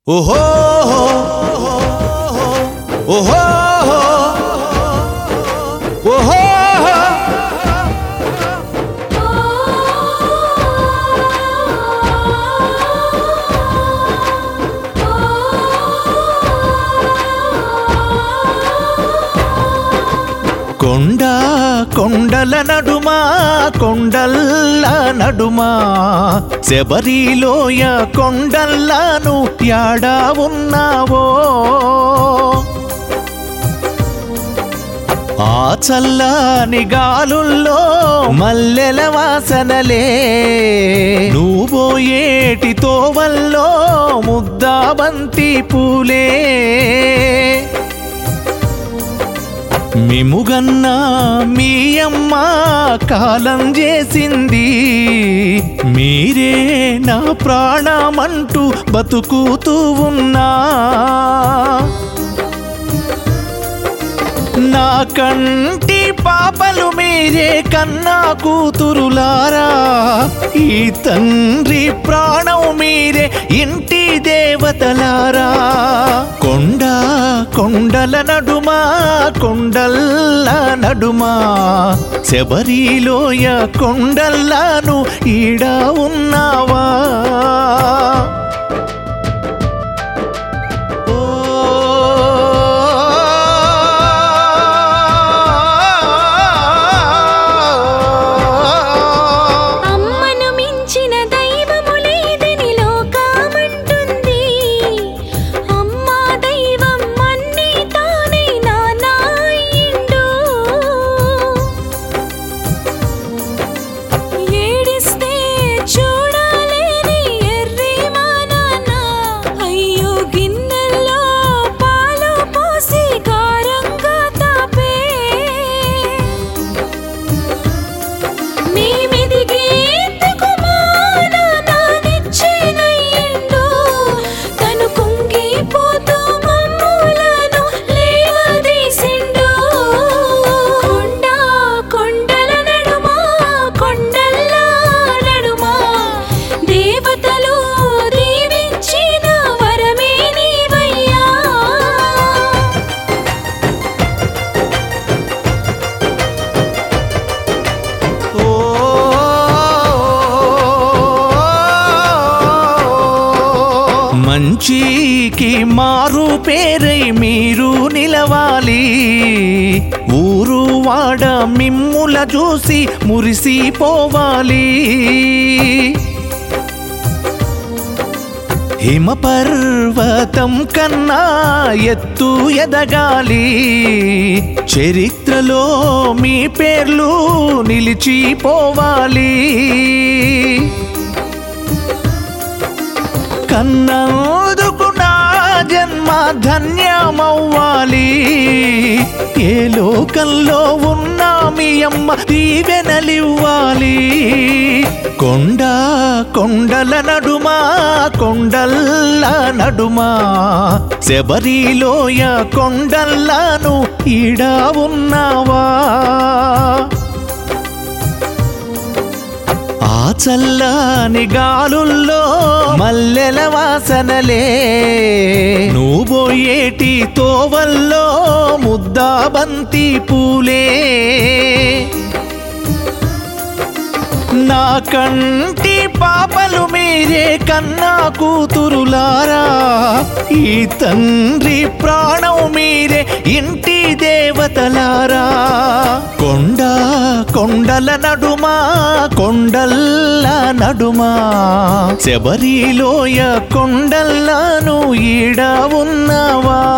ఓహో ఓహో ఓహో కొండ కొండల నడుమా కొండల్ల నడుమా శబరిలోయ కొండల్లాను యాడా ఉన్నావో ఆ చల్లని గాలుల్లో మల్లెల వాసనలే నువ్వోయేటి తోవల్లో ముద్దాబంతి పూలే మిముగన్నా మీ అమ్మ కాలం చేసింది మీరే నా ప్రాణమంటూ బతుకుతూ ఉన్నా నా కంటి పాపలు మీరే కన్నా కూతురులారా ఈ తండ్రి ప్రాణం మీరే ఇంటి దేవతలారా కొండ కొండల నడుమా కొండల్ల నడుమా శబరిలోయ కొండల్లాను ఈడ ఉన్నావా అమ్మను మించిన దైవము లేదని లోకమంటుంది అమ్మా దైవం అన్నీ తానే నానాయిండు ఏడిస్తే చూడాలేని ఎర్రి మా నాన్న అయ్యో గిన్నెల్లో పాలు పోసి కారంగా తాపే మేమెదిగేందుకు మా నాన్న నిచ్చెనయ్యిండు. తను కుంగిపోతూ మమ్ములను లేవదీసిండు. కొండ కొండల నడుమా, కొండల్ల నడుమా, దేవతలు దీవించిన వరమే నీవయ్యా మంచికి మారు పేరై మీరు నిలవాలి ఊరు వాడ మిమ్ముల చూసి మురిసిపోవాలి హిమపర్వతం కన్నా ఎత్తు ఎదగాలి చరిత్రలో మీ పేర్లు నిలిచిపోవాలి కన్నందుకు నా జన్మ ధన్యమవ్వాలి ఏ లోకంలో ఉన్నా మీ అమ్మ దీవెనలివ్వాలి కొండ కొండల నడుమా కొండల్ల నడుమా శబరిలోయ కొండల్లాను ఈడ ఉన్నావా ఆ చల్లని గాలుల్లో మల్లెల వాసనలే నువ్వోయేటి తోవల్లో ముద్దాబంతి పూలే నా కంటి పాపలు మీరే కన్నా కూతురులారా ఈ తండ్రి ప్రాణం మీరే ఇంటి దేవతలారా కొండ కొండల నడుమా కొండల్ల నడుమా శబరిలోయ కొండల్లాను ఈడ ఉన్నావా